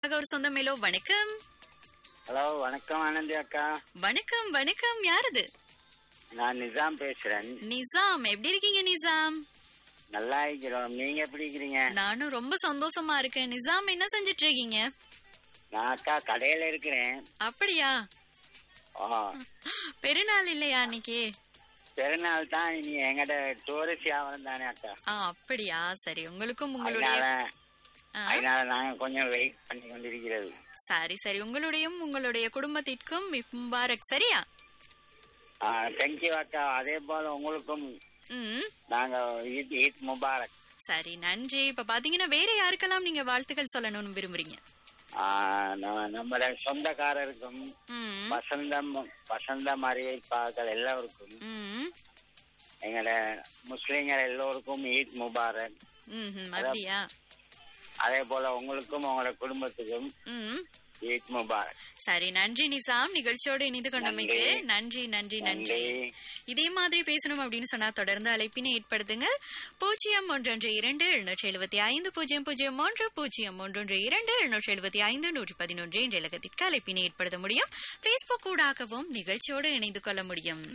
ஒரு சொந்தமேலோ வணக்கம் ஹலோ வணக்கம் ஆனந்தி அக்கா வணக்கம் வணக்கம் யாரது நான் நிசாம் பேசுறேன் நிசாம் எப்படி இருக்கீங்க நிசாம் நல்லா இருக்கிறோம் நீங்க எப்படி இருக்கிறீங்க நானும் ரொம்ப சந்தோஷமா இருக்கேன் நிசாம் என்ன செஞ்சிட்டு இருக்கீங்க நான் அக்கா கடையில இருக்கிறேன் அப்படியா ஆ, பெருநாள் இல்லையா அன்னைக்கு பெருநாள் தான் இனி எங்கட டூரிஸ்ட் வியாபாரம் தானே அக்கா ஆ அப்படியா சரி உங்களுக்கும் உங்களுடைய அதனால ஆ, அதனால நாங்க கொஞ்சம் வெயிட் பண்ணி கொண்டிருக்கிறது சரி சரி உங்களுடையும் உங்களுடைய குடும்பத்திற்கும் முபாரக் சரியா தேங்க்யூ அக்கா அதே போல உங்களுக்கும் ம் நாங்க ஈத் ஈத் முபாரக் சரி நன்றி இப்ப பாத்தீங்கன்னா வேற யாருக்கெல்லாம் நீங்க வாழ்த்துக்கள் சொல்லணும்னு விரும்புறீங்க ஆ, நம்ம- நம்மட சொந்தக்காரருக்கும் ம் வசந்தம் வசந்தம் அறிவிப்பாக்கள் எல்லாருக்கும் ம் எங்கட முஸ்லிம்கள் எல்லோருக்கும் ஈத் முபாரக் ம் அப்படியா அதே போல உங்களுக்கும் உங்களோட குடும்பத்துக்கும் ம் ஈத் முபாரக் சரி நன்றி நிசாம் நிகழ்ச்சியோடு இணைந்து கொண்டமைக்கு நன்றி நன்றி நன்றி இதே மாதிரி பேசணும் அப்படின்னு சொன்னா தொடர்ந்து அழைப்பினை ஏற்படுத்துங்க பூஜ்ஜியம் ஒன்றொன்று இரண்டு எழுநூற்றி எழுபத்தி ஐந்து பூஜ்ஜியம் பூஜ்ஜியம் ஒன்று பூஜ்ஜியம் ஒன்றொன்று இரண்டு எழுநூற்றி எழுபத்தி ஐந்து நூற்றி பதினொன்று என்ற இலக்கத்திற்கு அழைப்பினை ஏற்படுத்த முடியும் பேஸ்புக் ஊடாகவும் நிகழ்ச்சியோடு இணைந்து கொள்ள முடியும்